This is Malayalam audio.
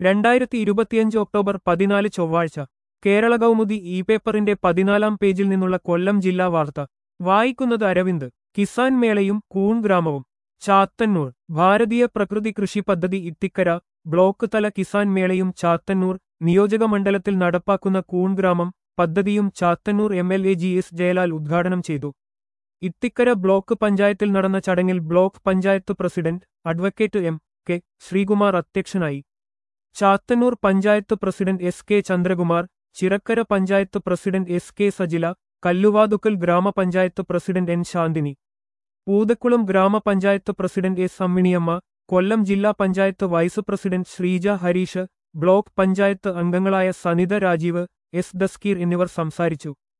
രണ്ടായിരത്തി ഇരുപത്തിയഞ്ച് ഒക്ടോബർ പതിനാല് ചൊവ്വാഴ്ച കേരള കൗമുദി ഇ പേപ്പറിന്റെ പതിനാലാം പേജിൽ നിന്നുള്ള കൊല്ലം ജില്ലാ വാർത്ത വായിക്കുന്നത് അരവിന്ദ് കിസാൻ മേളയും കൂൺ ഗ്രാമവും ചാത്തന്നൂർ ഭാരതീയ പ്രകൃതി കൃഷി പദ്ധതി ഇത്തിക്കര ബ്ലോക്ക് തല കിസാൻ മേളയും ചാത്തന്നൂർ നിയോജക മണ്ഡലത്തിൽ നടപ്പാക്കുന്ന കൂൺ ഗ്രാമം പദ്ധതിയും Chathannoor M L A G S Jayalal ഉദ്ഘാടനം ചെയ്തു ഇത്തിക്കര ബ്ലോക്ക് പഞ്ചായത്തിൽ നടന്ന ചടങ്ങിൽ block panchayat president advocate M K Sreekumar അധ്യക്ഷനായി Chathannoor panchayat president S K Chandrakumar Chirakkara panchayat president S K Sajila Kalluvathukkal ഗ്രാമപഞ്ചായത്ത് പ്രസിഡന്റ് എൻ ശാന്തിനി പൂതക്കുളം ഗ്രാമപഞ്ചായത്ത് പ്രസിഡന്റ് എസ് അമ്മിണിയമ്മ കൊല്ലം ജില്ലാ panchayat vice president Sreeja Harish block panchayat അംഗങ്ങളായ സനിത രാജീവ് എസ് ദസ്കീർ എന്നിവർ സംസാരിച്ചു